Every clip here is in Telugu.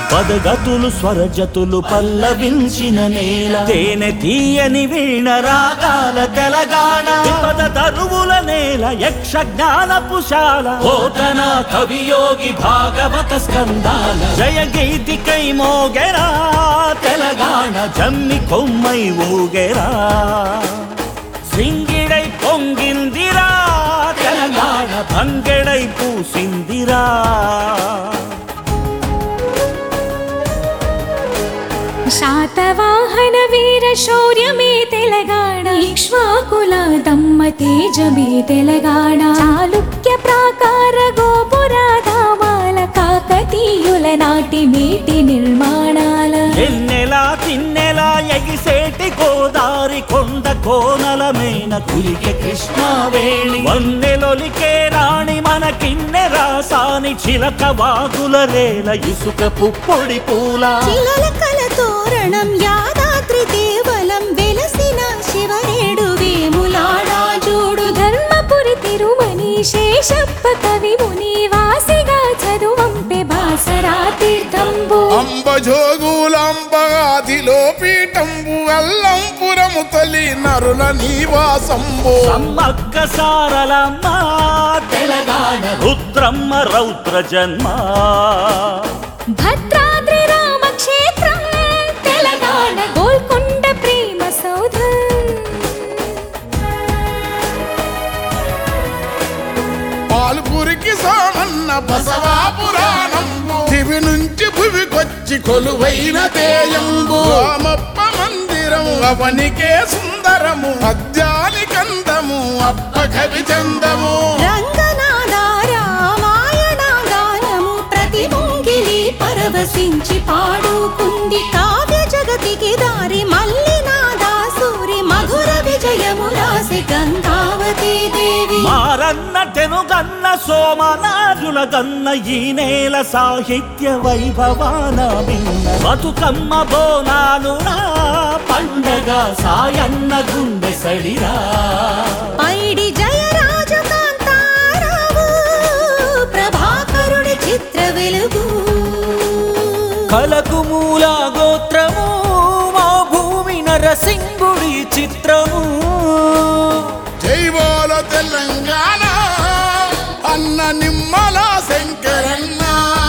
పదగతులు స్వరజతులు పల్లవించిన నేల తేనె తీయని వీణ రాగాల తెలంగాణ పద తరువుల నేల యక్ష జ్ఞానపుశాల ఓతన కవియోగి భాగవత స్కందాల జయ గీతికై మోగెరా తెలంగాణ జమ్మి కొమ్మై ఊగెరా సింగిడై పొంగిందిరా తెలంగాణ భంగెడై పూసిందిరా శాతవాహన వీర శౌర్యమే తెలంగాణ ఇక్ష్వాకుల దమ్మ తేజమే తెలంగాణ చాళుక్య ప్రాకార గోపుర ధామాల కాకతీయుల నాటి నీటి నిర్మాణాల ఎన్నెలా తిన్నెలా ఎగిసేటి గోదారి కొండ కోనల మేన కులికె కృష్ణావేణి వన్నెలొలికే రాణి మన కిన్నె రాసాని చిలక వాగుల రేల ఇసుక పుప్పొడి పూల చిలకల తోరణం యాదాద్రి దేవలం వెలసిన శివరేడు వేములాడా చూడు ధర్మపురి తిరుమని శేషప్ప కవి ముని వాసిగా చదువంపె బాసరా తీర్థంబు అంబజోగులంబగాదిలో పీఠంబు అల్లంపురము తొలి నరుల నివాసంబు సమ్మక్క సారలమ్మ తెలంగాణ రుద్రమ్మ రౌద్ర జన్మ భద్రాద్రి రామక్షేత్రం తెలంగాణ గోల్కొండ ప్రేమ సౌధం పాల్పురికి సామన్న బసవా పురాణంబు దివి నుంచి భువికొచ్చి కొలువైన తేయంబు రామప్ప మందిరం అవనికే సుందరము అద్యాలి కందము అప్ప కవి చందము రంగనాథ రామాయణ గానము ప్రతి ముంగిలి పరవశించి పాడుకుంది కావ్య జగతికి దారి మల్లినాథ సూరి మధుర విజయము రాసి గంగావతి దేవి మారన్న తెనుగన్న సోమనాజుల గన్న ఈ నేల సాహిత్య వైభవాన మిన్న బతుకమ్మ బోనాలు నా పండగ సాయన్న గుండె సడిరా పైడి జయరాజు కాంతారావు ప్రభాకరుడి చిత్ర వెలుగు కలకు మూల గోత్రము మా భూమి నరసింగుడి చిత్రము జైవాల తెలంగాణ అన్న నిమ్మల శంకరన్న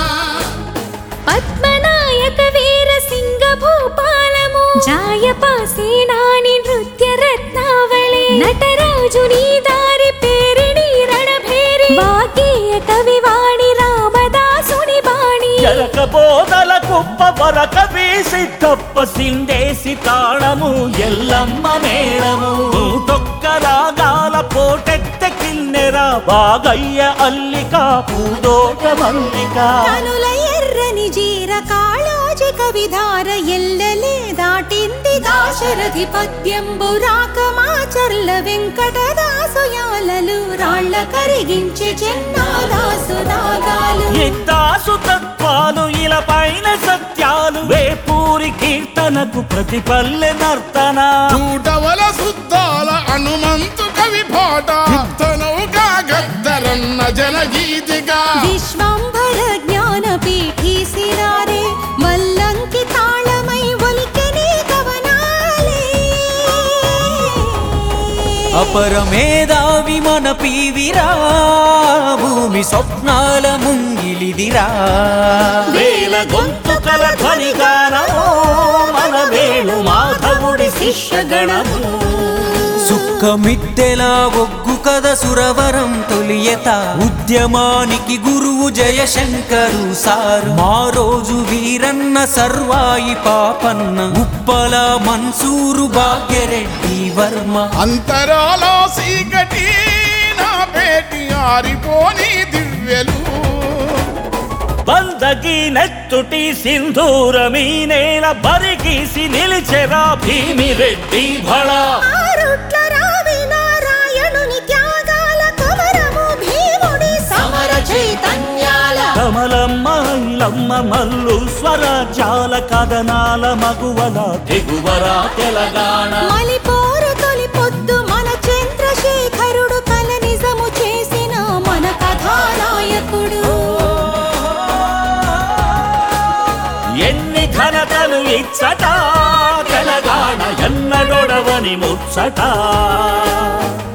పద్మనాయక వీర సింగ భూపాలము జాయపాసేనాని నృత్య రత్నావళి నటరాజు నీ దారి పేరిణి రణభేరి వాగేయ కవివాణి రామదాసుని బాణి ఎరక బోధల కుప్ప వరక వేసి తప్ప సిందేసి తాళము ఎల్లమ్మ మేళము తొక్క రాగాల పోటెత్త కిన్నెర బాగయ్య అల్లిక పూదోట మల్లిక కనుల ఎర్రని జీర కాళోజి కవిధార ఎల్లలే దాటింది దాశరథి పద్యంబు రాకమాచర్ల వెంకటదాసు యాలలు రాళ్ళ కరిగించే చెన్నాదాసు దాగాలు ఇద్దాసు తత్వాలు ఇలా పైన సత్యాలు వేపూరి కీర్తనకు ప్రతిపల్లె నర్తన చూటవల శుద్ధాల హనుమంతు కవి పాట నౌకా గద్దరన్న జనగీతిగా విశ్వంభర జ్ఞాన పీఠీ సిరారే వల్లంకి తాళమై ఒలికెనే కవనాలే అపర మేధావి మన పీవిరా భూమి స్వప్నాల ముంగిలిదిరా వేల గొంతుకల ధ్వనిగానమో మన వేణు మాధవుడి శిష్యగణము సుఖమిద్దెలా ఒగ్గు కథ సురవరం తొలియత ఉద్యమానికి గురువు జయశంకరు సారు మా రోజు వీరన్న సర్వాయి పాపన్న ఉప్పల మన్సూరు భాగ్యరెడ్డి వర్మ అంతరాల సీకటి నా పేటి ఆరిపోని దివ్యలు బందగి నెత్తుటి సింధూరమీ నేల బరిగీసి నిలిచెరా భీమిరెడ్డి భళ ఆరుట్ల రావి నారాయణుని త్యాగాల కొమరము భీముడి సమర చైతన్యాల కమలమ్మ ఇలమ్మ మల్లు స్వరాజ్యాల కథనాల మగువల తెగువరా తెలంగాణ మలిపోరు తొలి పొద్దు మన చంద్రశేఖరుడు కల నిజము చేసిన మన కథానాయకుడు ఘనతలు ఇచ్చట తెలంగాణ ఎన్నడొడవని ముచ్చట